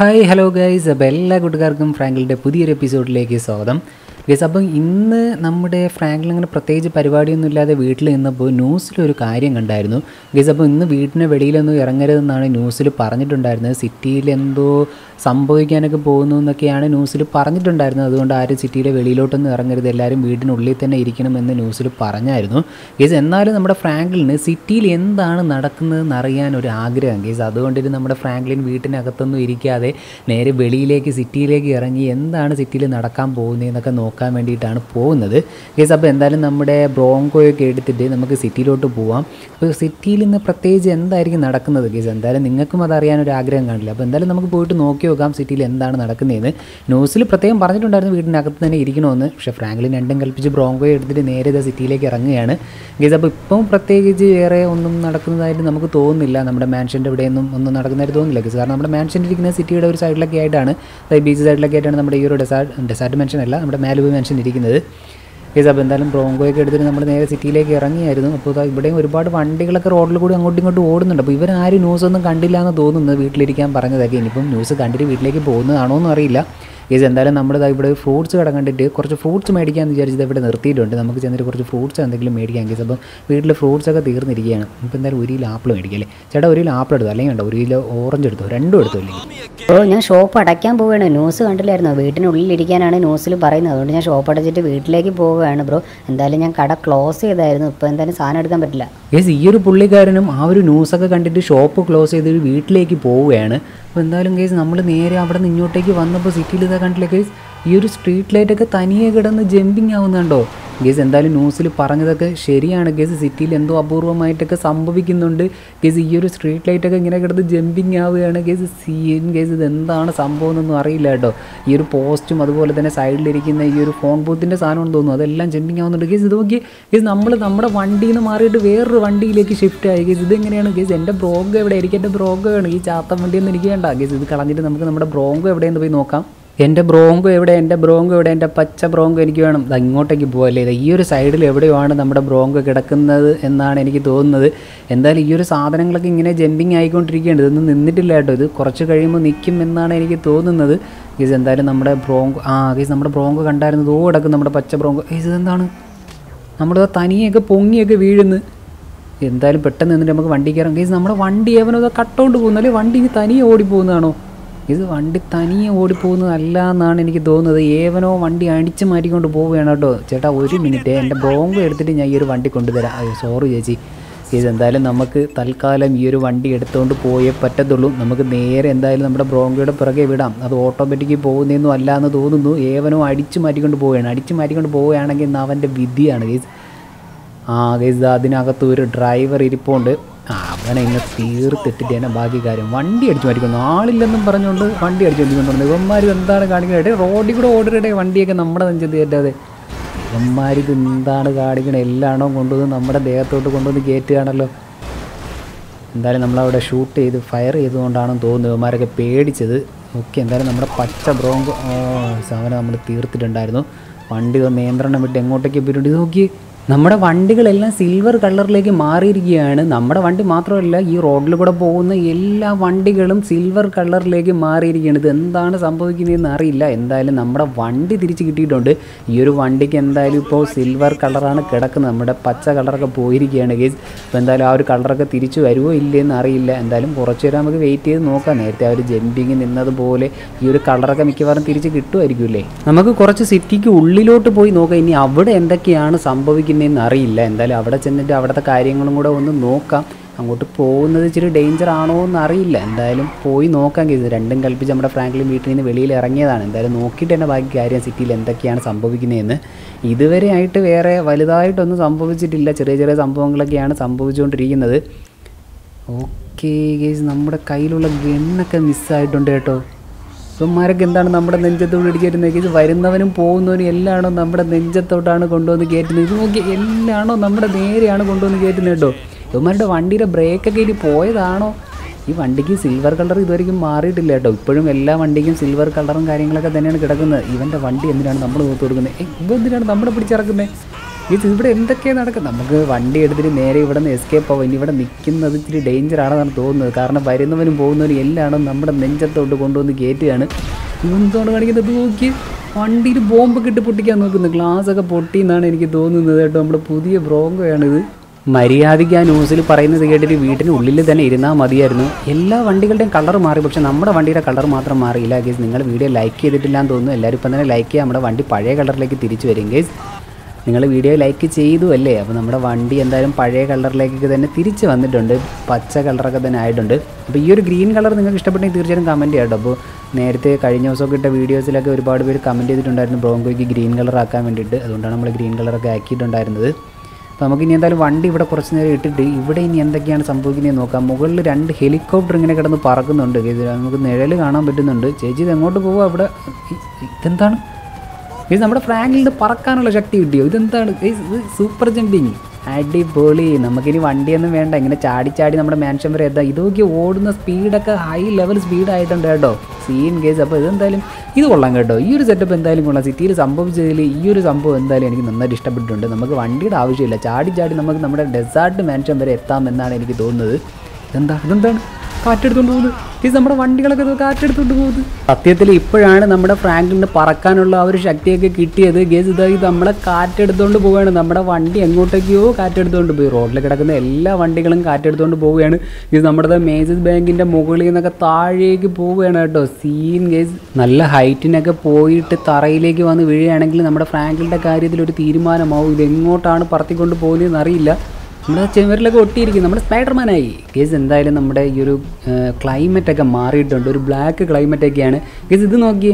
Hi hello guys അപ്പോൾ എല്ലാ കൂട്ടുകാർക്കും ഫ്രാങ്കിളിൻ്റെ പുതിയൊരു എപ്പിസോഡിലേക്ക് സ്വാഗതം ഗൈസ് അപ്പം ഇന്ന് നമ്മുടെ ഫ്രാങ്കിൽ അങ്ങനെ പ്രത്യേകിച്ച് പരിപാടിയൊന്നും ഇല്ലാതെ വീട്ടിൽ നിന്നപ്പോൾ ന്യൂസിലൊരു കാര്യം കണ്ടായിരുന്നു ഗൈസ് അപ്പോൾ ഇന്ന് വീട്ടിന് വെളിയിലൊന്നും ഇറങ്ങരുതെന്നാണ് ന്യൂസിൽ പറഞ്ഞിട്ടുണ്ടായിരുന്നത് സിറ്റിയിൽ എന്തോ സംഭവിക്കാനൊക്കെ പോകുന്നു എന്നൊക്കെയാണ് ന്യൂസിൽ പറഞ്ഞിട്ടുണ്ടായിരുന്നത് അതുകൊണ്ട് ആരും സിറ്റിയിലെ വെളിയിലോട്ടൊന്നും ഇറങ്ങരുത് എല്ലാവരും വീടിനുള്ളിൽ തന്നെ ഇരിക്കണമെന്ന് ന്യൂസിൽ പറഞ്ഞായിരുന്നു ഗൈസ് എന്നാലും നമ്മുടെ ഫ്രാങ്കിളിന് സിറ്റിയിൽ എന്താണ് നടക്കുന്നതെന്ന് അറിയാൻ ഒരു ആഗ്രഹം ഗൈസ് അതുകൊണ്ടിട്ട് നമ്മുടെ ഫ്രാങ്ക്ലിൻ വീട്ടിനകത്തൊന്നും ഇരിക്കാതെ നേരെ വെളിയിലേക്ക് സിറ്റിയിലേക്ക് ഇറങ്ങി എന്താണ് സിറ്റിയിൽ നടക്കാൻ പോകുന്നതെന്നൊക്കെ നോക്കാൻ വേണ്ടിയിട്ടാണ് പോകുന്നത് ഗൈസ് അപ്പോൾ എന്തായാലും നമ്മുടെ ബ്രോങ്കോയൊക്കെ എടുത്തിട്ട് നമുക്ക് സിറ്റിയിലോട്ട് പോവാം അപ്പോൾ സിറ്റിയിൽ നിന്ന് പ്രത്യേകിച്ച് എന്തായിരിക്കും നടക്കുന്നത് ഗൈസ് എന്തായാലും നിങ്ങൾക്കും അത് അറിയാൻ ഒരു ആഗ്രഹം കാണില്ല അപ്പോൾ എന്തായാലും നമുക്ക് പോയിട്ട് നോക്കി നോക്കാം സിറ്റിയിൽ എന്താണ് നടക്കുന്നതെന്ന് ന്യൂസിൽ പ്രത്യേകം പറഞ്ഞിട്ടുണ്ടായിരുന്നു വീടിനകത്ത് തന്നെ ഇരിക്കണമെന്ന് പക്ഷേ ഫ്രാങ്ക്ലിൻ രണ്ടും കൽപ്പിച്ച് ബ്രോങ്കോയെ എടുത്തിട്ട് നേരെ ഇതാ സിറ്റിയിലേക്ക് ഇറങ്ങുകയാണ് ഗൈസ് അപ്പോൾ ഇപ്പം പ്രത്യേകിച്ച് വേറെ ഒന്നും നടക്കുന്നതായിട്ട് നമുക്ക് തോന്നുന്നില്ല നമ്മുടെ മാൻഷൻ്റെ ഇവിടെയൊന്നും ഒന്നും നടക്കുന്നതായിട്ട് തോന്നുന്നില്ല ഗൈസ് കാരണം നമ്മുടെ മാൻഷൻ ഇരിക്കുന്ന സിറ്റിയുടെ ഒരു സൈഡിലൊക്കെ ആയിട്ടാണ് ബീച്ച് സൈഡിലൊക്കെ ആയിട്ടാണ് നമ്മുടെ ഈ ഒരു ഡെസാർട്ട് ഡെസാർട്ട് മെൻഷൻ അല്ല നമ്മുടെ മാലുബ് മെൻഷൻ ഇരിക്കുന്നത് ഗൈസ് അപ്പോൾ എന്തായാലും ബ്രോങ്കോയൊക്കെ എടുത്തിട്ട് നമ്മൾ നേരെ സിറ്റിയിലേക്ക് ഇറങ്ങിയായിരുന്നു അപ്പോൾ ദാ ഇവിടെയും ഒരുപാട് വണ്ടികളൊക്കെ റോഡിൽ കൂടി അങ്ങോട്ടും ഇങ്ങോട്ടും ഓടുന്നുണ്ട് അപ്പോൾ ഇവരാരും ന്യൂസ് ഒന്നും കണ്ടില്ല എന്ന് തോന്നുന്നത് വീട്ടിലിരിക്കാൻ പറഞ്ഞതൊക്കെ ഇനിയിപ്പം ന്യൂസ് കണ്ടിട്ട് വീട്ടിലേക്ക് പോകുന്നതാണോ എന്നും അറിയില്ല ഗൈസ് എന്തായാലും നമ്മൾ ദാ ഇവിടെ ഫ്രൂട്ട്സ് കട കണ്ടിട്ട് കുറച്ച് ഫ്രൂട്ട്സ് മേടിക്കാമെന്ന് വിചാരിച്ചത് ഇവിടെ നിർത്തിയിട്ടുണ്ട് നമുക്ക് ചെന്നിട്ട് കുറച്ച് ഫ്രൂട്ട്സ് എന്തെങ്കിലും മേടിക്കാം ഗൈസ് അപ്പം വീട്ടിൽ ഫ്രൂട്ട്സ് ഒക്കെ തീർന്നിരിക്കുകയാണ് ഇപ്പോൾ എന്തായാലും ഒരു കിലോ ആപ്പിൾ മേടിക്കാം അല്ലേ ചേട്ടാ ഒരു കിലോ ആപ്പിൾ എടുത്തു അല്ലെങ്കിൽ ഉണ്ടോ ഒരു കിലോ ഓറഞ്ച് എടുത്തു രണ്ടും എടുത്തു അല്ലെങ്കിൽ ഓ ഞാൻ ഷോപ്പ് അടയ്ക്കാൻ പോവുകയാണ് ന്യൂസ് കണ്ടില്ലായിരുന്നു വീട്ടിനുള്ളിൽ ഇരിക്കാനാണ് ന്യൂസിൽ പറയുന്നത് അതുകൊണ്ട് ഞാൻ ഷോപ്പ് അടച്ചിട്ട് വീട്ടിലേക്ക് പോവുകയാണ് ബ്രോ എന്തായാലും ഞാൻ കട ക്ലോസ് ചെയ്തായിരുന്നു ഇപ്പോൾ എന്തായാലും സാധനം എടുക്കാൻ പറ്റില്ല ഗൈസ് ഈ ഒരു പുള്ളിക്കാരനും ആ ഒരു ന്യൂസൊക്കെ കണ്ടിട്ട് ഷോപ്പ് ക്ലോസ് ചെയ്ത് വീട്ടിലേക്ക് പോവുകയാണ് അപ്പോൾ എന്തായാലും കേസ് നമ്മൾ നേരെ അവിടെ നിന്ന് ഇങ്ങോട്ടേക്ക് വന്നപ്പോൾ സിറ്റിയിൽ ഇതാ കണ്ടില്ല കേസ് ഈ ഒരു സ്ട്രീറ്റ് ലൈറ്റൊക്കെ തനിയെ കിടന്ന് ജമ്പിങ് ആവുന്നുണ്ടോ ഗേസ് എന്തായാലും ന്യൂസിൽ പറഞ്ഞതൊക്കെ ശരിയാണ് ഗേസ് സിറ്റിയിൽ എന്തോ അപൂർവമായിട്ടൊക്കെ സംഭവിക്കുന്നുണ്ട് ഗേസ് ഈ ഒരു സ്ട്രീറ്റ് ലൈറ്റൊക്കെ ഇങ്ങനെ കിടന്ന് ജമ്പിങ് ആവുകയാണ് ഗേസ് സീൻ ഗേസ് ഇത് എന്താണ് സംഭവം എന്നൊന്നും അറിയില്ല കേട്ടോ ഈ ഒരു പോസ്റ്റും അതുപോലെ തന്നെ സൈഡിലിരിക്കുന്ന ഈ ഒരു ഫോൺ ബൂത്തിൻ്റെ സാധനമാണെന്ന് തോന്നുന്നു അതെല്ലാം ജമ്പിങ് ആവുന്നുണ്ട് ഗേസ് ഇത് നോക്കി ഗേസ് നമ്മൾ നമ്മുടെ വണ്ടിയിൽ നിന്ന് മാറിയിട്ട് വേറൊരു വണ്ടിയിലേക്ക് ഷിഫ്റ്റ് ആയി ഗേസ് ഇതെങ്ങനെയാണ് ഗേസ് എൻ്റെ ബ്രോങ്കോ എവിടെ എനിക്ക് എൻ്റെ ബ്രോങ്കോ ആണ് ഈ ചാത്തൻ വണ്ടിയൊന്നും എനിക്ക് വേണ്ട ഗേസ് ഇത് കളഞ്ഞിട്ട് നമുക്ക് നമ്മുടെ ബ്രോങ്കോ എവിടെയെന്ന് പോയി നോക്കാം എൻ്റെ ബ്രോങ്കോ എവിടെ എൻ്റെ ബ്രോങ്കോ എവിടെ എൻ്റെ പച്ച ബ്രോങ്കോ എനിക്ക് വേണം ദാ ഇങ്ങോട്ടേക്ക് പോകല്ലേ ഇത് ഈ ഒരു സൈഡിൽ എവിടെയാണ് നമ്മുടെ ബ്രോങ്കോ കിടക്കുന്നത് എന്നാണ് എനിക്ക് തോന്നുന്നത് എന്തായാലും ഈ ഒരു സാധനങ്ങളൊക്കെ ഇങ്ങനെ ജമ്പിങ് ആയിക്കൊണ്ടിരിക്കുകയാണ് ഇതൊന്നും നിന്നിട്ടില്ല കേട്ടോ ഇത് കുറച്ച് കഴിയുമ്പോൾ നിൽക്കും എന്നാണ് എനിക്ക് തോന്നുന്നത് ഗീസ് എന്തായാലും നമ്മുടെ ബ്രോങ്കോ ആ ഗീസ് നമ്മുടെ ബ്രോങ്കോ കണ്ടായിരുന്നു ഓ കിടക്കും നമ്മുടെ പച്ച ബ്രോങ്കോ ഗീസ് ഇതെന്താണ് നമ്മുടെ തനിയൊക്കെ പൊങ്ങിയൊക്കെ വീഴുന്നു എന്തായാലും പെട്ടെന്ന് നിന്നിട്ട് നമുക്ക് വണ്ടി കയറാം ഗീസ് നമ്മുടെ വണ്ടി എവനോ കട്ടോണ്ട് പോകുന്നു അല്ലെ വണ്ടി ഇനി തനിയെ ഓടിപ്പോകുന്നതാണോ ഇത് വണ്ടി തനിയെ ഓടിപ്പോകുന്നതല്ല എന്നാണ് എനിക്ക് തോന്നുന്നത് ഏവനോ വണ്ടി അടിച്ച് മാറ്റിക്കൊണ്ട് പോവുകയാണ് കേട്ടോ ചേട്ടാ ഒരു മിനിറ്റ് എൻ്റെ ബ്രോങ്കോ എടുത്തിട്ട് ഞാൻ ഈ ഒരു വണ്ടി കൊണ്ടുതരാം അയ്യോ സോറി ചേച്ചി ഇത് എന്തായാലും നമുക്ക് തൽക്കാലം ഈ ഒരു വണ്ടി എടുത്തുകൊണ്ട് പോയേ പറ്റത്തുള്ളൂ നമുക്ക് നേരെ എന്തായാലും നമ്മുടെ ബ്രോങ്കോയുടെ പിറകെ വിടാം അത് ഓട്ടോമാറ്റിക്ക് പോകുന്നതൊന്നും അല്ല എന്ന് തോന്നുന്നു ഏവനോ അടിച്ചു മാറ്റിക്കൊണ്ട് പോവുകയാണ് അടിച്ചു മാറ്റിക്കൊണ്ട് പോവുകയാണെങ്കിൽ ഇന്ന് അവൻ്റെ വിധിയാണ് ഗേസ് ആ ഗേസ് അതിനകത്ത് ഒരു ഡ്രൈവർ ഇരിപ്പുണ്ട് ആ അവനെ ഇങ്ങനെ തീർത്തിട്ടിട്ട് തന്നെ ബാക്കി കാര്യം വണ്ടി അടിച്ചു മാറ്റിക്കുന്നു ആളില്ലെന്നും പറഞ്ഞുകൊണ്ട് വണ്ടി അടിച്ചു മാറ്റിക്കൊണ്ടുണ്ട് ഇവന്മാർ എന്താണ് കാണിക്കുന്നത് റോഡിൽ കൂടെ ഓടിയുടെ വണ്ടിയൊക്കെ നമ്മുടെ നെഞ്ചത്ത് കയറ്റാതെ ഇവന്മാർ ഇത് എന്താണ് കാണിക്കണത് എല്ലാണോ കൊണ്ടുവന്ന് നമ്മുടെ ദേഹത്തോട്ട് കൊണ്ടുവന്ന് കയറ്റുകയാണല്ലോ എന്തായാലും നമ്മളവിടെ ഷൂട്ട് ചെയ്ത് ഫയർ ചെയ്തുകൊണ്ടാണെന്ന് തോന്നുന്നു ഇവന്മാരൊക്കെ പേടിച്ചത് ഓക്കെ എന്തായാലും നമ്മുടെ പച്ച ബ്രോങ്ക് സാധനം നമ്മൾ തീർത്തിട്ടുണ്ടായിരുന്നു വണ്ടി ഇത് നിയന്ത്രണം വിട്ട് എങ്ങോട്ടേക്ക് പോയിട്ടുണ്ട് ഇത് നോക്കി നമ്മുടെ വണ്ടികളെല്ലാം സിൽവർ കളറിലേക്ക് മാറിയിരിക്കുകയാണ് നമ്മുടെ വണ്ടി മാത്രമല്ല ഈ റോഡിൽ കൂടെ പോകുന്ന എല്ലാ വണ്ടികളും സിൽവർ കളറിലേക്ക് മാറിയിരിക്കുകയാണ് ഇത് എന്താണ് സംഭവിക്കുന്നതെന്ന് അറിയില്ല എന്തായാലും നമ്മുടെ വണ്ടി തിരിച്ച് കിട്ടിയിട്ടുണ്ട് ഈ ഒരു വണ്ടിക്ക് എന്തായാലും ഇപ്പോൾ സിൽവർ കളറാണ് കിടക്കുന്നത് നമ്മുടെ പച്ച കളറൊക്കെ പോയിരിക്കുകയാണ് ഗേസ് അപ്പോൾ എന്തായാലും ആ ഒരു കളറൊക്കെ തിരിച്ചു വരുമോ ഇല്ലയെന്ന് അറിയില്ല എന്തായാലും കുറച്ച് നേരം നമുക്ക് വെയിറ്റ് ചെയ്ത് നോക്കാം നേരത്തെ ആ ഒരു ജമ്പിങ് നിന്നതുപോലെ ഈ ഒരു കളറൊക്കെ മിക്കവാറും തിരിച്ച് കിട്ടുമായിരിക്കുമല്ലേ നമുക്ക് കുറച്ച് സിറ്റിക്ക് ഉള്ളിലോട്ട് പോയി നോക്കാം ഇനി അവിടെ എന്തൊക്കെയാണ് സംഭവിക്കുന്നതെന്ന് അറിയില്ല എന്തായാലും അവിടെ ചെന്നിട്ട് അവിടുത്തെ കാര്യങ്ങളും കൂടെ ഒന്ന് നോക്കാം അങ്ങോട്ട് പോകുന്നത് ഇച്ചിരി ഡേഞ്ചർ ആണോ എന്ന് അറിയില്ല എന്തായാലും പോയി നോക്കാൻ കഴിയുന്നത് രണ്ടും കൽപ്പിച്ച് നമ്മുടെ ഫ്രാങ്ക്ലിൻ വീട്ടിൽ നിന്ന് വെളിയിൽ ഇറങ്ങിയതാണ് എന്തായാലും നോക്കിയിട്ട് തന്നെ ബാക്കി കാര്യം സിറ്റിയിൽ എന്തൊക്കെയാണ് സംഭവിക്കുന്നതെന്ന് ഇതുവരെ ആയിട്ട് വേറെ വലുതായിട്ടൊന്നും സംഭവിച്ചിട്ടില്ല ചെറിയ ചെറിയ സംഭവങ്ങളൊക്കെയാണ് സംഭവിച്ചുകൊണ്ടിരിക്കുന്നത് ഓക്കെ ഗേസ് നമ്മുടെ കയ്യിലുള്ള ഗണ്ണൊക്കെ മിസ്സായിട്ടുണ്ട് കേട്ടോ ഇവന്മാരൊക്കെ എന്താണ് നമ്മുടെ നെഞ്ചത്തോട് ഇടിച്ചിരുന്നത് ഇത് വരുന്നവനും പോകുന്നവനും എല്ലാണോ നമ്മുടെ നെഞ്ചത്തോട്ടാണ് കൊണ്ടുവന്ന് കയറ്റുന്നത് ഇത് നോക്കി എല്ലാണോ നമ്മുടെ നേരെയാണ് കൊണ്ടുവന്ന് കയറ്റുന്നത് കേട്ടോ ഇവന്മാരുടെ വണ്ടിയുടെ ബ്രേക്കൊക്കെ ഇനി പോയതാണോ ഈ വണ്ടിക്ക് സിൽവർ കളർ ഇതുവരെയും മാറിയിട്ടില്ല കേട്ടോ ഇപ്പോഴും എല്ലാ വണ്ടിക്കും സിൽവർ കളറും കാര്യങ്ങളൊക്കെ തന്നെയാണ് കിടക്കുന്നത് ഇവൻ്റെ വണ്ടി എന്തിനാണ് നമ്മൾ നോക്കി കൊടുക്കുന്നത് ഏ ഇവ എന്തിനാണ് നമ്മളെ പിടിച്ചിറക്കുന്നത് ഇത് ഇവിടെ എന്തൊക്കെയാണ് നടക്കുന്നത് നമുക്ക് വണ്ടി എടുത്തിട്ട് നേരെ ഇവിടെ നിന്ന് എസ്കേപ്പ് ആവും ഇനി ഇവിടെ നിൽക്കുന്നത് ഇച്ചിരി ഡേഞ്ചർ ആണെന്നാണ് തോന്നുന്നത് കാരണം വരുന്നവനും പോകുന്നവനും എല്ലാം നമ്മുടെ നെഞ്ചത്തോട്ട് കൊണ്ടുവന്ന് കയറ്റുകയാണ് ഇവന്തോട് കാണിക്കുന്നത് ഇത് നോക്കി വണ്ടിയിൽ ബോംബൊക്കെ ഇട്ട് പൊട്ടിക്കാൻ നോക്കുന്നത് ഗ്ലാസ് ഒക്കെ പൊട്ടി എന്നാണ് എനിക്ക് തോന്നുന്നത് കേട്ടോ നമ്മുടെ പുതിയ ബ്രോങ്കോയാണിത് മര്യാദയ്ക്ക് ആ ന്യൂസിൽ പറയുന്നത് കേട്ടിട്ട് വീട്ടിന് ഉള്ളിൽ തന്നെ ഇരുന്നാൽ മതിയായിരുന്നു എല്ലാ വണ്ടികളുടെയും കളർ മാറി പക്ഷേ നമ്മുടെ വണ്ടിയുടെ കളർ മാത്രം മാറിയില്ല ഗേസ് നിങ്ങൾ വീഡിയോ ലൈക്ക് ചെയ്തിട്ടില്ല എന്ന് തോന്നുന്നു എല്ലാവരും ഇപ്പം തന്നെ ലൈക്ക് ചെയ്യുക നമ്മുടെ വണ്ടി പഴയ കളറിലേക്ക് തിരിച്ചു വരും ഗേസ് നിങ്ങൾ വീഡിയോ ലൈക്ക് ചെയ്തു അല്ലേ അപ്പോൾ നമ്മുടെ വണ്ടി എന്തായാലും പഴയ കളറിലേക്ക് തന്നെ തിരിച്ച് വന്നിട്ടുണ്ട് പച്ച കളറൊക്കെ തന്നെ ആയിട്ടുണ്ട് അപ്പോൾ ഈ ഒരു ഗ്രീൻ കളർ നിങ്ങൾക്ക് ഇഷ്ടപ്പെട്ടെങ്കിൽ തീർച്ചയായും കമൻറ്റ് ചെയ്യാം കേട്ടോ അപ്പോൾ നേരത്തെ കഴിഞ്ഞ ദിവസമൊക്കെ ഇട്ട വീഡിയോസിലൊക്കെ ഒരുപാട് പേര് കമൻറ്റ് ചെയ്തിട്ടുണ്ടായിരുന്നു ബ്രോങ്കോയ്ക്ക് ഗ്രീൻ കളർ ആക്കാൻ വേണ്ടിയിട്ട് അതുകൊണ്ടാണ് നമ്മൾ ഗ്രീൻ കളറൊക്കെ ആക്കിയിട്ടുണ്ടായിരുന്നത് അപ്പോൾ നമുക്ക് ഇനി എന്തായാലും വണ്ടി ഇവിടെ കുറച്ച് നേരം ഇട്ടിട്ട് ഇവിടെ ഇനി എന്തൊക്കെയാണ് സംഭവിക്കുന്നത് നോക്കാം മുകളിൽ രണ്ട് ഹെലികോപ്റ്റർ ഇങ്ങനെ കിടന്ന് പറക്കുന്നുണ്ട് ഇത് നമുക്ക് നിഴൽ കാണാൻ പറ്റുന്നുണ്ട് ചേച്ചി ഇത് എങ്ങോട്ട് പോവുക ഇവിടെ ഇ- ഇതെന്താണ് ഇത് നമ്മുടെ ഫ്രാങ്കിലിന് പറക്കാനുള്ള ശക്തി കിട്ടിയോ ഇതെന്താണ് ഏയ് ഇത് സൂപ്പർ ജമ്പിങ് അടിപൊളി നമുക്കിനി വണ്ടിയൊന്നും വേണ്ട ഇങ്ങനെ ചാടി ചാടി നമ്മുടെ മാൻഷൻ വരെ എത്താം ഇതൊക്കെ ഓടുന്ന സ്പീഡൊക്കെ ഹൈ ലെവൽ സ്പീഡായിട്ടുണ്ട് കേട്ടോ സീൻ കേസ് അപ്പോൾ ഇതെന്തായാലും ഇത് കൊള്ളാം കേട്ടോ ഈ ഒരു സെറ്റപ്പ് എന്തായാലും കൊള്ളാം സിറ്റിയിൽ സംഭവിച്ചതിൽ ഈ ഒരു സംഭവം എന്തായാലും എനിക്ക് നന്നായിട്ട് ഇഷ്ടപ്പെട്ടിട്ടുണ്ട് നമുക്ക് വണ്ടിയുടെ ആവശ്യമില്ല ചാടി ചാടി നമുക്ക് നമ്മുടെ ഡെസാർട്ട് മാൻഷൻ വരെ എത്താം എന്നാണ് എനിക്ക് തോന്നുന്നത് ഇതെന്താ ഇതെന്താണ് കാറ്റെടുത്തോണ്ട് പോകുന്നത് ഇത് നമ്മുടെ വണ്ടികളൊക്കെ ഇത് കാറ്റെടുത്തോണ്ട് പോകുന്നത് സത്യത്തിൽ ഇപ്പോഴാണ് നമ്മുടെ ഫ്രാങ്കിലിന് പറക്കാനുള്ള ആ ഒരു ശക്തിയൊക്കെ കിട്ടിയത് ഗേസ് ഇതാ ഇത് നമ്മളെ കാറ്റെടുത്തോണ്ട് പോവുകയാണ് നമ്മുടെ വണ്ടി എങ്ങോട്ടേക്കോ കാറ്റെടുത്തോണ്ട് പോയി റോഡിൽ കിടക്കുന്ന എല്ലാ വണ്ടികളും കാറ്റെടുത്തോണ്ട് പോവുകയാണ് ഇത് നമ്മുടെ മേസസ് ബാങ്കിന്റെ മുകളിൽ നിന്നൊക്കെ താഴേക്ക് പോവുകയാണ് കേട്ടോ സീൻ ഗേസ് നല്ല ഹൈറ്റിനൊക്കെ പോയിട്ട് തറയിലേക്ക് വന്ന് വീഴുകയാണെങ്കിൽ നമ്മുടെ ഫ്രാങ്കിലിന്റെ കാര്യത്തിൽ ഒരു തീരുമാനമാവും ഇത് എങ്ങോട്ടാണ് പറത്തിക്കൊണ്ട് പോകുന്നതെന്ന് അറിയില്ല നമ്മുടെ ചെവരിലൊക്കെ ഒട്ടിയിരിക്കും നമ്മുടെ സ്പൈഡർമാനായി കേസ് എന്തായാലും നമ്മുടെ ഈ ഒരു ക്ലൈമറ്റ് ഒക്കെ മാറിയിട്ടുണ്ട് ഒരു ബ്ലാക്ക് ക്ലൈമറ്റ് ഒക്കെയാണ് കേസ് ഇത് നോക്കി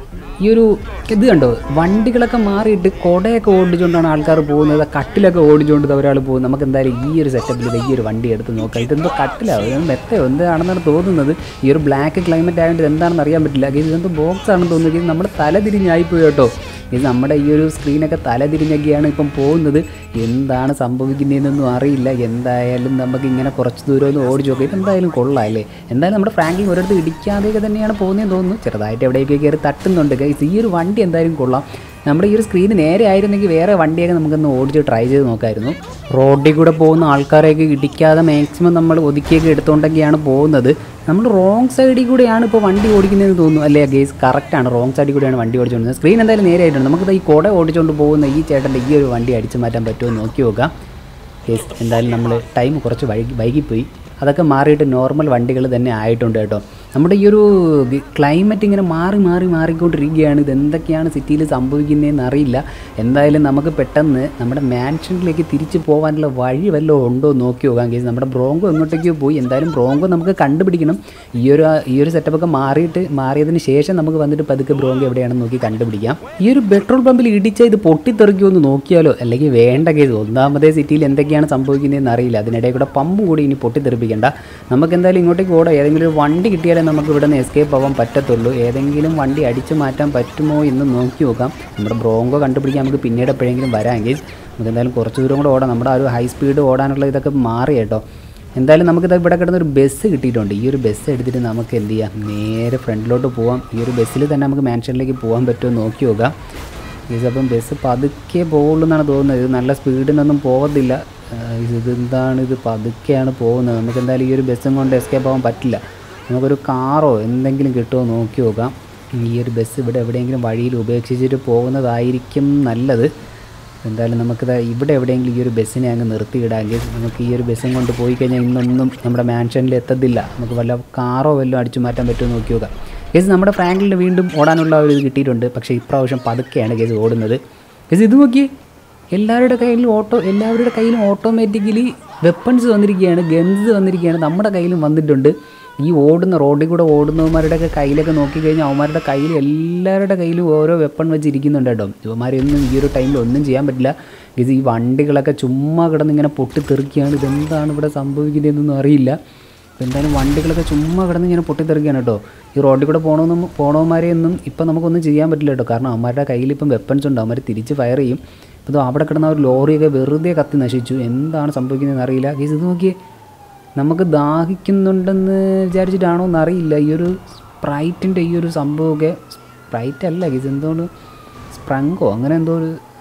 ഈ ഒരു ഇത് കണ്ടോ വണ്ടികളൊക്കെ മാറിയിട്ട് കുടയൊക്കെ ഓടിച്ചുകൊണ്ടാണ് ആൾക്കാർ പോകുന്നത് കട്ടിലൊക്കെ ഓടിച്ചുകൊണ്ട് ഒരാൾ പോകും നമുക്ക് എന്തായാലും ഈ ഒരു സെറ്റപ്പിൽ ഈ ഒരു വണ്ടി എടുത്ത് നോക്കാം ഇതെന്തോ കട്ടിലാവും ഇതെന്തോ മെത്തയോ എന്താണെന്നാണ് തോന്നുന്നത് ഈ ഒരു ബ്ലാക്ക് ക്ലൈമറ്റ് ആയതുകൊണ്ട് ഇത് എന്താണെന്ന് അറിയാൻ പറ്റില്ല കേസ് ഇതെന്തോ ബോക്സ് ആണെന്ന് തോന്നുന്നത് കേസ് നമ്മുടെ തല തിരിഞ്ഞായിപ്പോയി കേട്ടോ ഇത് നമ്മുടെ ഈ ഒരു സ്ക്രീനൊക്കെ തല തിരിഞ്ഞൊക്കെയാണ് ഇപ്പം പോകുന്നത് എന്താണ് സംഭവിക്കുന്നതെന്നൊന്നും അറിയില്ല എന്തായാലും നമുക്ക് ഇങ്ങനെ കുറച്ച് ദൂരം ഒന്ന് ഓടിച്ചു നോക്കാം ഇതെന്തായാലും കൊള്ളാം അല്ലേ എന്തായാലും നമ്മുടെ ഫ്രാങ്കിങ് ഒരിടത്ത് ഇടിക്കാതെയൊക്കെ തന്നെയാണ് പോകുന്നതെന്ന് തോന്നുന്നു ചെറുതായിട്ട് എവിടെയൊക്കെ കയറി തട്ടുന്നുണ്ട് ഗൈസ് ഈ ഒരു വണ്ടി എന്തായാലും കൊള്ളാം നമ്മുടെ ഈ ഒരു സ്ക്രീൻ നേരെ ആയിരുന്നെങ്കിൽ വേറെ വണ്ടിയൊക്കെ നമുക്കൊന്ന് ഓടിച്ച് ട്രൈ ചെയ്ത് നോക്കായിരുന്നു റോഡിൽ കൂടെ പോകുന്ന ആൾക്കാരെയൊക്കെ ഇടിക്കാതെ മാക്സിമം നമ്മൾ ഒതുക്കിയൊക്കെ എടുത്തുകൊണ്ടൊക്കെയാണ് പോകുന്നത് നമ്മൾ റോങ് സൈഡിൽ കൂടെയാണ് ഇപ്പോൾ വണ്ടി ഓടിക്കുന്നതെന്ന് തോന്നുന്നു അല്ലേ ഗേസ് കറക്റ്റാണ് റോങ് സൈഡിൽ കൂടെയാണ് വണ്ടി ഓടിച്ചുകൊണ്ടിരുന്നത് സ്ക്രീൻ എന്തായാലും നേരെ ആയിട്ടുണ്ട് നമുക്ക് ഈ കുട ഓടിച്ചുകൊണ്ട് പോകുന്ന ഈ ചേട്ടൻ്റെ ഈ ഒരു വണ്ടി അടിച്ചു മാറ്റാൻ പറ്റുമോ എന്ന് നോക്കി നോക്കാം യെസ് എന്തായാലും നമ്മൾ ടൈം കുറച്ച് വൈകി വൈകിപ്പോയി അതൊക്കെ മാറിയിട്ട് നോർമൽ വണ്ടികൾ തന്നെ ആയിട്ടുണ്ട് കേട്ടോ നമ്മുടെ ഈ ഒരു ക്ലൈമറ്റ് ഇങ്ങനെ മാറി മാറി മാറിക്കൊണ്ടിരിക്കുകയാണ് ഇത് എന്തൊക്കെയാണ് സിറ്റിയിൽ സംഭവിക്കുന്നതെന്ന് അറിയില്ല എന്തായാലും നമുക്ക് പെട്ടെന്ന് നമ്മുടെ മാൻഷനിലേക്ക് തിരിച്ചു പോകാനുള്ള വഴി വല്ലതും ഉണ്ടോ എന്ന് നോക്കി നോക്കാം കേസ് നമ്മുടെ ബ്രോങ്കോ എങ്ങോട്ടേക്കോ പോയി എന്തായാലും ബ്രോങ്കോ നമുക്ക് കണ്ടുപിടിക്കണം ഈ ഒരു ഈ ഒരു സെറ്റപ്പൊക്കെ മാറിയിട്ട് മാറിയതിന് ശേഷം നമുക്ക് വന്നിട്ട് പതുക്കെ ബ്രോങ്കോ എവിടെയാണെന്ന് നോക്കി കണ്ടുപിടിക്കാം ഈ ഒരു പെട്രോൾ പമ്പിൽ ഇടിച്ച ഇത് പൊട്ടിത്തെറിക്കുമോ എന്ന് നോക്കിയാലോ അല്ലെങ്കിൽ വേണ്ട കേസ് ഒന്നാമതേ സിറ്റിയിൽ എന്തൊക്കെയാണ് സംഭവിക്കുന്നതെന്ന് അറിയില്ല അതിനിടയിൽ കൂടെ പമ്പ് കൂടി ഇനി പൊട്ടിത്തെറിപ്പിക്കേണ്ട നമുക്ക് എന്തായാലും ഇങ്ങോട്ടേക്ക് ഓടാം ഏതെങ്കിലും ഒരു വണ്ടി കിട്ടിയാലേ നമുക്ക് ഇവിടെ നിന്ന് എസ്കേപ്പ് ആവാൻ പറ്റത്തുള്ളൂ ഏതെങ്കിലും വണ്ടി അടിച്ചു മാറ്റാൻ പറ്റുമോ എന്ന് നോക്കി നോക്കാം നമ്മുടെ ബ്രോങ്കോ കണ്ടുപിടിക്കാൻ നമുക്ക് പിന്നീട് എപ്പോഴെങ്കിലും വരാമെങ്കിൽ നമുക്ക് എന്തായാലും കുറച്ച് ദൂരം കൂടെ ഓടാം നമ്മുടെ ആ ഒരു ഹൈ സ്പീഡ് ഓടാനുള്ള ഇതൊക്കെ മാറി കേട്ടോ എന്തായാലും നമുക്കിത് ഇവിടെ കിടന്ന ഒരു ബസ് കിട്ടിയിട്ടുണ്ട് ഈ ഒരു ബസ് എടുത്തിട്ട് നമുക്ക് എന്ത് ചെയ്യാം നേരെ ഫ്രണ്ടിലോട്ട് പോവാം ഈ ഒരു ബസ്സിൽ തന്നെ നമുക്ക് മാൻഷനിലേക്ക് പോകാൻ പറ്റുമോ എന്ന് നോക്കി നോക്കാം ഇത് അപ്പം ബസ് പതുക്കെ പോകുള്ളൂ എന്നാണ് തോന്നുന്നത് ഇത് നല്ല സ്പീഡിനൊന്നും പോകത്തില്ല ആ, ഇത് ഇതെന്താണ് ഇത് പതുക്കെയാണ് പോകുന്നത് നമുക്ക് എന്തായാലും ഈ ഒരു ബസ്സും കൊണ്ട് എസ്കേപ്പ് ആവാൻ പറ്റില്ല നമുക്കൊരു കാറോ എന്തെങ്കിലും കിട്ടുമോ എന്ന് നോക്കി നോക്കാം ഈ ഒരു ബസ് ഇവിടെ എവിടെയെങ്കിലും വഴിയിൽ ഉപേക്ഷിച്ചിട്ട് പോകുന്നതായിരിക്കും നല്ലത് എന്തായാലും നമുക്കിത് ഇവിടെ എവിടെയെങ്കിലും ഈ ഒരു ബസ്സിനെ അങ്ങ് നിർത്തിയിടാമെങ്കിൽ നമുക്ക് ഈ ഒരു ബസ്സും കൊണ്ട് പോയി കഴിഞ്ഞാൽ ഇന്നൊന്നും നമ്മുടെ മാൻഷനിൽ എത്തത്തില്ല നമുക്ക് വല്ല കാറോ വല്ലതും അടിച്ചു മാറ്റാൻ പറ്റുമോ നോക്കി നോക്കാം കേസ് നമ്മുടെ ഫ്രാങ്കിലിന് വീണ്ടും ഓടാനുള്ള ഒരു ഇത് കിട്ടിയിട്ടുണ്ട് പക്ഷേ ഇപ്രാവശ്യം പതുക്കെയാണ് കേസ് ഓടുന്നത് കേസ് ഇത് നോക്കി എല്ലാവരുടെ കയ്യിലും ഓട്ടോ എല്ലാവരുടെ കയ്യിലും ഓട്ടോമാറ്റിക്കലി വെപ്പൺസ് വന്നിരിക്കുകയാണ് ഗൺസ് വന്നിരിക്കുകയാണ് നമ്മുടെ കയ്യിലും വന്നിട്ടുണ്ട് ഈ ഓടുന്ന റോഡിൽ കൂടെ ഓടുന്നവന്മാരുടെയൊക്കെ കയ്യിലൊക്കെ നോക്കിക്കഴിഞ്ഞാൽ അവന്മാരുടെ കയ്യിൽ എല്ലാവരുടെ കയ്യിലും ഓരോ വെപ്പൺ വെച്ചിരിക്കുന്നുണ്ട് കേട്ടോ ഇവന്മാരെയൊന്നും ഈ ഒരു ടൈമിൽ ഒന്നും ചെയ്യാൻ പറ്റില്ല ഇത് ഈ വണ്ടികളൊക്കെ ചുമ്മാ കിടന്ന് ഇങ്ങനെ പൊട്ടിത്തെറിക്കുകയാണ് ഇതെന്താണ് ഇവിടെ സംഭവിക്കുന്നതെന്നൊന്നും അറിയില്ല അപ്പോൾ എന്തായാലും വണ്ടികളൊക്കെ ചുമ്മാ കിടന്ന് ഇങ്ങനെ പൊട്ടിത്തെറിക്കുകയാണ് കേട്ടോ ഈ റോഡിൽ കൂടെ പോകണമെന്നും പോണവന്മാരെയൊന്നും ഇപ്പം നമുക്കൊന്നും ചെയ്യാൻ പറ്റില്ല കേട്ടോ കാരണം അവന്മാരുടെ കയ്യിൽ ഇപ്പം വെപ്പൺസ് ഉണ്ട് അവന്മാർ തിരിച്ച് ഫയർ ചെയ്യും ഇപ്പോൾ അവിടെ കിടന്ന ആ ഒരു ലോറിയൊക്കെ വെറുതെ കത്തി നശിച്ചു എന്താണ് സംഭവിക്കുന്നതെന്ന് അറിയില്ല കേസ് ഇത് നോക്കിയേ നമുക്ക് ദാഹിക്കുന്നുണ്ടെന്ന് വിചാരിച്ചിട്ടാണോ എന്നറിയില്ല ഈ ഒരു സ്പ്രൈറ്റിൻ്റെ ഈ ഒരു സംഭവമൊക്കെ സ്പ്രൈറ്റ് അല്ല കേസ് എന്തോന്ന് സ്പ്രങ്കോ അങ്ങനെ എന്തോ ഒരു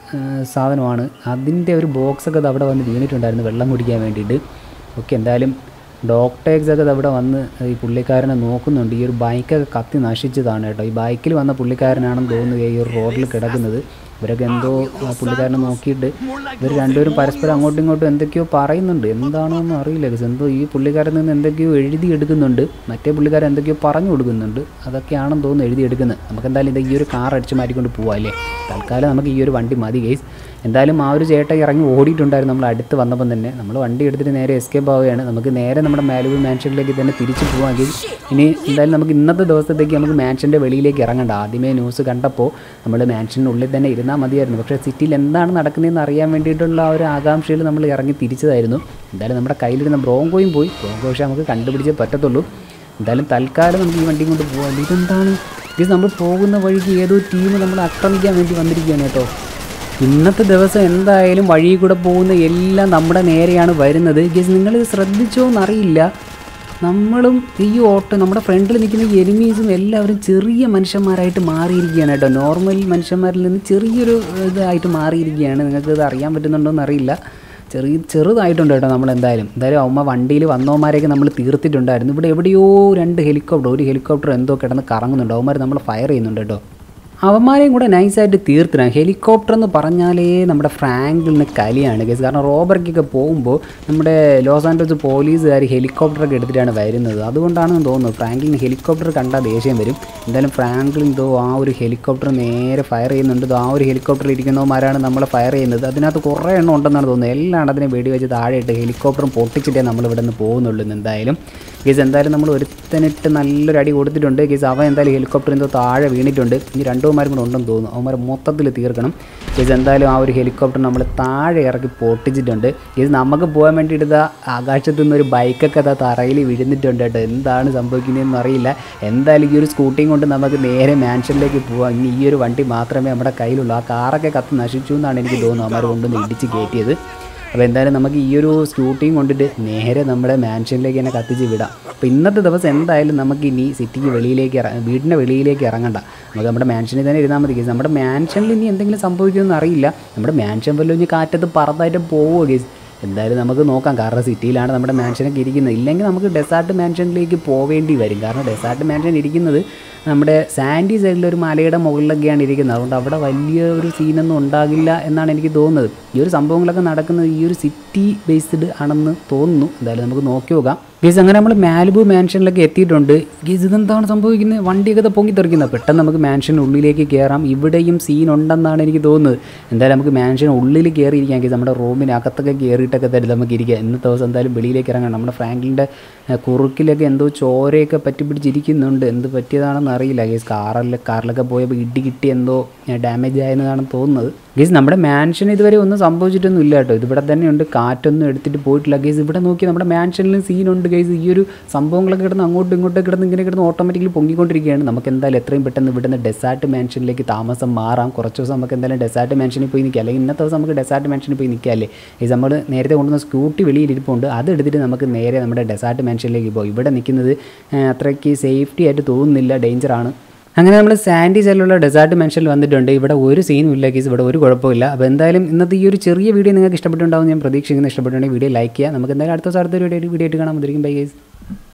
ആ, സാധനമാണ് അതിൻ്റെ ഒരു ബോക്സൊക്കെ അത് അവിടെ വന്ന് വീണിട്ടുണ്ടായിരുന്നു വെള്ളം കുടിക്കാൻ വേണ്ടിയിട്ട് ഓക്കെ എന്തായാലും ഡോക്ടേഴ്സ് ഒക്കെ അവിടെ വന്ന് ഈ പുള്ളിക്കാരനെ നോക്കുന്നുണ്ട് ഈ ഒരു ബൈക്കൊക്കെ കത്തി നശിച്ചതാണ് കേട്ടോ ഈ ബൈക്കിൽ വന്ന പുള്ളിക്കാരനാണെന്ന് തോന്നുന്നു ഈ ഒരു റോഡിൽ കിടക്കുന്നത് ഇവരൊക്കെ എന്തോ ആ പുള്ളിക്കാരനെ നോക്കിയിട്ട് ഇവർ രണ്ടുപേരും പരസ്പരം അങ്ങോട്ടും ഇങ്ങോട്ടും എന്തൊക്കെയോ പറയുന്നുണ്ട് എന്താണോന്നും അറിയില്ല guys. എന്തോ ഈ പുള്ളിക്കാരൻ നിന്ന് എന്തൊക്കെയോ എഴുതി എടുക്കുന്നുണ്ട് മറ്റേ പുള്ളിക്കാരൻ എന്തൊക്കെയോ പറഞ്ഞു കൊടുക്കുന്നുണ്ട് അതൊക്കെയാണെന്ന് തോന്നുന്നു എഴുതി എടുക്കുന്നത് നമുക്ക് എന്തായാലും ഇത് ഈ ഒരു കാർ അടിച്ച് മാറ്റിക്കൊണ്ട് പോവാം അല്ലേ തൽക്കാലം നമുക്ക് ഈ ഒരു വണ്ടി മതി ഗൈസ് എന്തായാലും ആ ഒരു ചേട്ടൻ ഇറങ്ങി ഓടിയിട്ടുണ്ടായിരുന്നു നമ്മൾ അടുത്ത് വന്നപ്പം തന്നെ നമ്മൾ വണ്ടി എടുത്തിട്ട് നേരെ എസ്കേപ്പ് ആവുകയാണ് നമുക്ക് നേരെ നമ്മുടെ മാലുവൽ മാൻഷനിലേക്ക് തന്നെ തിരിച്ചു പോവാമെങ്കിൽ ഇനി എന്തായാലും നമുക്ക് ഇന്നത്തെ ദിവസത്തേക്ക് നമുക്ക് മാൻഷൻ്റെ വെളിയിലേക്ക് ഇറങ്ങണ്ട ആദ്യമേ ന്യൂസ് കണ്ടപ്പോൾ നമ്മൾ മാൻഷനുള്ളിൽ തന്നെ ഇരുന്നാൽ മതിയായിരുന്നു പക്ഷേ സിറ്റിയിൽ എന്താണ് നടക്കുന്നതെന്ന് അറിയാൻ വേണ്ടിയിട്ടുള്ള ആ ഒരു ആകാംക്ഷയിൽ നമ്മൾ ഇറങ്ങി തിരിച്ചതായിരുന്നു എന്തായാലും നമ്മുടെ കയ്യിലിരുന്ന ബ്രോങ്കോയും പോയി ബ്രോങ്കോ പക്ഷേ നമുക്ക് കണ്ടുപിടിച്ചേ പറ്റത്തുള്ളൂ എന്തായാലും തൽക്കാലം നമുക്ക് ഈ വണ്ടിയും കൊണ്ട് പോകാം ഇതെന്താണ് ഇത് നമ്മൾ പോകുന്ന വഴിക്ക് ഏതോ ടീം നമ്മൾ ആക്രമിക്കാൻ വേണ്ടി വന്നിരിക്കുകയാണ് കേട്ടോ ഇന്നത്തെ ദിവസം എന്തായാലും വഴിയിൽ കൂടെ പോകുന്ന എല്ലാം നമ്മുടെ നേരെയാണ് വരുന്നത് ഗസ് നിങ്ങൾ ശ്രദ്ധിച്ചോ എന്നറിയില്ല നമ്മളും ഈ ഓട്ടോ നമ്മുടെ ഫ്രണ്ടിൽ നിൽക്കുന്ന എനിമീസും എല്ലാവരും ചെറിയ മനുഷ്യന്മാരായിട്ട് മാറിയിരിക്കുകയാണ് കേട്ടോ നോർമൽ മനുഷ്യന്മാരിൽ നിന്ന് ചെറിയൊരു ഇതായിട്ട് മാറിയിരിക്കുകയാണ് നിങ്ങൾക്ക് ഇത് അറിയാൻ പറ്റുന്നുണ്ടോ എന്നറിയില്ല ചെറിയ ചെറുതായിട്ടുണ്ട് കേട്ടോ നമ്മൾ എന്തായാലും എന്തായാലും അവന്മാർ വണ്ടിയിൽ വന്നവന്മാരെയൊക്കെ നമ്മൾ തീർത്തിട്ടുണ്ടായിരുന്നു ഇവിടെ എവിടെയോ രണ്ട് ഹെലികോപ്റ്റർ ഒരു ഹെലികോപ്റ്റർ എന്തോ കിടന്ന് കറങ്ങുന്നുണ്ട് അവന്മാർ നമ്മൾ ഫയർ ചെയ്യുന്നുണ്ട് കേട്ടോ അവന്മാരെയും കൂടെ നൈസായിട്ട് തീർത്തിടാം ഹെലികോപ്റ്റർ എന്ന് പറഞ്ഞാലേ നമ്മുടെ ഫ്രാങ്കിളിന് കലിയാണ് കേസ് കാരണം റോബർക്കൊക്കെ പോകുമ്പോൾ നമ്മുടെ ലോസ് ആൻഡോസ് പോലീസുകാർ ഹെലികോപ്റ്ററൊക്കെ എടുത്തിട്ടാണ് വരുന്നത് അതുകൊണ്ടാണെന്ന് തോന്നുന്നു ഫ്രാങ്കിളിന് ഹെലികോപ്റ്റർ കണ്ടാൽ ദേഷ്യം വരും എന്തായാലും ഫ്രാങ്കിളിൻ ഇതോ ആ ഒരു ഹെലികോപ്റ്റർ നേരെ ഫയർ ചെയ്യുന്നുണ്ട് ഇതോ ആ ഒരു ഹെലികോപ്റ്ററിൽ ഇരിക്കുന്നവന്മാരാണ് നമ്മളെ ഫയർ ചെയ്യുന്നത് അതിനകത്ത് കുറേ എണ്ണം ഉണ്ടെന്നാണ് തോന്നുന്നത് എല്ലാം അതിനെ വെടിവെച്ച് താഴെ ഇട്ട് ഹെലികോപ്റ്ററും പൊട്ടിച്ചിട്ടേ നമ്മൾ ഇവിടെ നിന്ന് പോകുന്നുള്ളൂ ഇന്ന് എന്തായാലും ഗീസ് എന്തായാലും നമ്മൾ ഒരുത്തനിട്ട് നല്ലൊരു അടി കൊടുത്തിട്ടുണ്ട് ഗീസ് അവൻ എന്തായാലും ഹെലികോപ്റ്റർ എന്തോ താഴെ വീണിട്ടുണ്ട് ഇനി രണ്ടുമാരും കൂടെ ഉണ്ടെന്ന് തോന്നുന്നു അവന്മാർ മൊത്തത്തിൽ തീർക്കണം ഗീസ് എന്തായാലും ആ ഒരു ഹെലികോപ്റ്റർ നമ്മൾ താഴെ ഇറക്കി പൊട്ടിച്ചിട്ടുണ്ട് ഗീസ് നമുക്ക് പോകാൻ വേണ്ടിയിട്ട് ഇതാ ആകാശത്തു നിന്ന് ഒരു ബൈക്കൊക്കെ അതാ തറയിൽ വീഴുന്നിട്ടുണ്ട് കേട്ടോ എന്താണ് സംഭവിക്കുന്നതെന്ന് അറിയില്ല എന്തായാലും ഈ ഒരു സ്കൂട്ടിയും കൊണ്ട് നമുക്ക് നേരെ മാൻഷനിലേക്ക് പോവാം ഇനി ഈ ഒരു വണ്ടി മാത്രമേ നമ്മുടെ കയ്യിലുള്ളൂ ആ കാറൊക്കെ കത്ത് നശിച്ചു എന്നാണ് എനിക്ക് തോന്നുന്നത് അവന്മാർ കൊണ്ടുവന്ന് ഇടിച്ച് കയറ്റിയത് അപ്പോൾ എന്തായാലും നമുക്ക് ഈ ഒരു സ്കൂട്ടിയും കൊണ്ടിട്ട് നേരെ നമ്മുടെ മാൻഷനിലേക്ക് തന്നെ കത്തിച്ച് വിടാം അപ്പോൾ ഇന്നത്തെ ദിവസം എന്തായാലും നമുക്ക് ഇനി സിറ്റിക്ക് വെളിയിലേക്ക് ഇറ വീടിൻ്റെ വെളിയിലേക്ക് ഇറങ്ങണ്ട നമുക്ക് നമ്മുടെ മാൻഷനിൽ തന്നെ ഇരുന്നാൽ മതി കേസ് നമ്മുടെ മാൻഷനിൽ ഇനി എന്തെങ്കിലും സംഭവിക്കുമെന്ന് അറിയില്ല നമ്മുടെ മാൻഷൻ വല്ലതും ഇനി കാറ്റത്ത് പറത്തായിട്ട് പോവുക കേസ് എന്തായാലും നമുക്ക് നോക്കാം കാരണം സിറ്റിയിലാണ് നമ്മുടെ മാൻഷനൊക്കെ ഇരിക്കുന്നത് ഇല്ലെങ്കിൽ നമുക്ക് ഡെസാർട്ട് മാൻഷനിലേക്ക് പോവേണ്ടി വരും കാരണം ഡെസാർട്ട് മാൻഷൻ ഇരിക്കുന്നത് നമ്മുടെ സാൻഡി സൈഡിലെ ഒരു മലയുടെ മുകളിലൊക്കെയാണ് ഇരിക്കുന്നത് അതുകൊണ്ട് അവിടെ വലിയ ഒരു സീനൊന്നും ഉണ്ടാകില്ല എന്നാണ് എനിക്ക് തോന്നുന്നത് ഈ ഒരു സംഭവങ്ങളൊക്കെ നടക്കുന്നത് ഈ ഒരു സിറ്റി ബേസ്ഡ് ആണെന്ന് തോന്നുന്നു എന്തായാലും നമുക്ക് നോക്കി നോക്കാം ഗീസ് അങ്ങനെ നമ്മൾ മാലിബു മാൻഷനിലൊക്കെ എത്തിയിട്ടുണ്ട് ഗീസ് ഇതെന്താണ് സംഭവിക്കുന്നത് വണ്ടിയൊക്കെ ദാ പൊങ്ങി തെറിക്കുന്നത് പെട്ടെന്ന് നമുക്ക് മാൻഷൻ ഉള്ളിലേക്ക് കയറാം ഇവിടെയും സീൻ ഉണ്ടെന്നാണ് എനിക്ക് തോന്നുന്നത് എന്തായാലും നമുക്ക് മാൻഷൻ ഉള്ളിൽ കയറിയിരിക്കാം ഗീസ് നമ്മുടെ റൂമിനകത്തൊക്കെ കയറിയിട്ടൊക്കെ തരും നമുക്ക് ഇരിക്കാം ഇന്നത്തെ ദിവസം എന്തായാലും വെളിയിലേക്ക് ഇറങ്ങണം നമ്മുടെ ഫ്രാങ്കിളിൻ്റെ കുറുക്കിലൊക്കെ എന്തോ ചോരയൊക്കെ പറ്റി പിടിച്ചിരിക്കുന്നുണ്ട് എന്ത് പറ്റിയതാണെന്ന് അറിയില്ല ഗീസ് കാറിൽ കാറിലൊക്കെ പോയപ്പോൾ ഇടി കിട്ടി എന്തോ ഡാമേജ് ആയെന്നാണ് തോന്നുന്നത് ഗീസ് നമ്മുടെ മാൻഷൻ ഇതുവരെ ഒന്നും സംഭവിച്ചിട്ടൊന്നും ഇല്ല കേട്ടോ ഇതിവിടെ തന്നെയുണ്ട് കാറ്റൊന്നും എടുത്തിട്ട് പോയിട്ടില്ല ഗീസ് ഇവിടെ നോക്കി നമ്മുടെ മാൻഷനിലും സീനുണ്ട് ഗൈസ് ഈ ഒരു സംഭവങ്ങളൊക്കെ കിടന്ന് അങ്ങോട്ടും ഇങ്ങോട്ടും കിടന്ന് ഇങ്ങനെ കിടന്ന് ഓട്ടോമാറ്റിക്കലി പൊങ്ങിക്കൊണ്ടിരിക്കുകയാണ് നമുക്ക് എന്തായാലും എത്രയും പെട്ടെന്ന് ഇവിടുന്ന് ഡെസാർട്ട് മാൻഷനിലേക്ക് താമസം മാറാം കുറച്ച് ദിവസം നമുക്ക് എന്തായാലും ഡെസാർട്ട് മാൻഷനിൽ പോയി നിൽക്കാം അല്ലെങ്കിൽ ഇന്നത്തെ ദിവസം നമുക്ക് ഡെസാർട്ട് മാൻഷനിൽ പോയി നിൽക്കാമല്ലേ ഗൈസ് നമ്മൾ നേരത്തെ കൊണ്ടുവന്ന സ്കൂട്ടി വെളിയിലിരിപ്പുണ്ട് അത് എടുത്തിട്ട് നമുക്ക് നേരെ നമ്മുടെ ഡെസാർട്ട് മാൻഷനിലേക്ക് പോകും ഇവിടെ നിൽക്കുന്നത് ആ, അത്രയ്ക്ക് സേഫ്റ്റി ആയിട്ട് തോന്നുന്നില്ല ഡേഞ്ചറാണ് അങ്ങനെ നമ്മൾ സാൻഡി സൈഡിലുള്ള ഡെസാർട്ട് മെൻഷനിൽ വന്നിട്ടുണ്ട് ഇവിടെ ഒരു സീനും ഇല്ല കേസ് ഇവിടെ ഒരു കുഴപ്പമില്ല അപ്പോൾ എന്തായാലും ഇന്നത്തെ ഈ ഒരു ചെറിയ വീഡിയോ നിങ്ങൾക്ക് ഇഷ്ടപ്പെട്ടുണ്ടാവും ഞാൻ പ്രതീക്ഷിക്കുന്നു ഇഷ്ടപ്പെട്ടുണ്ടെങ്കിൽ വീഡിയോ ലൈക്ക് ചെയ്യുക നമുക്ക് എന്തായാലും അടുത്ത ദിവസം അടുത്തൊരു വീഡിയോ ആയിട്ട് കാണാൻ മുതിരിക്കും ബൈ ഗൈസ്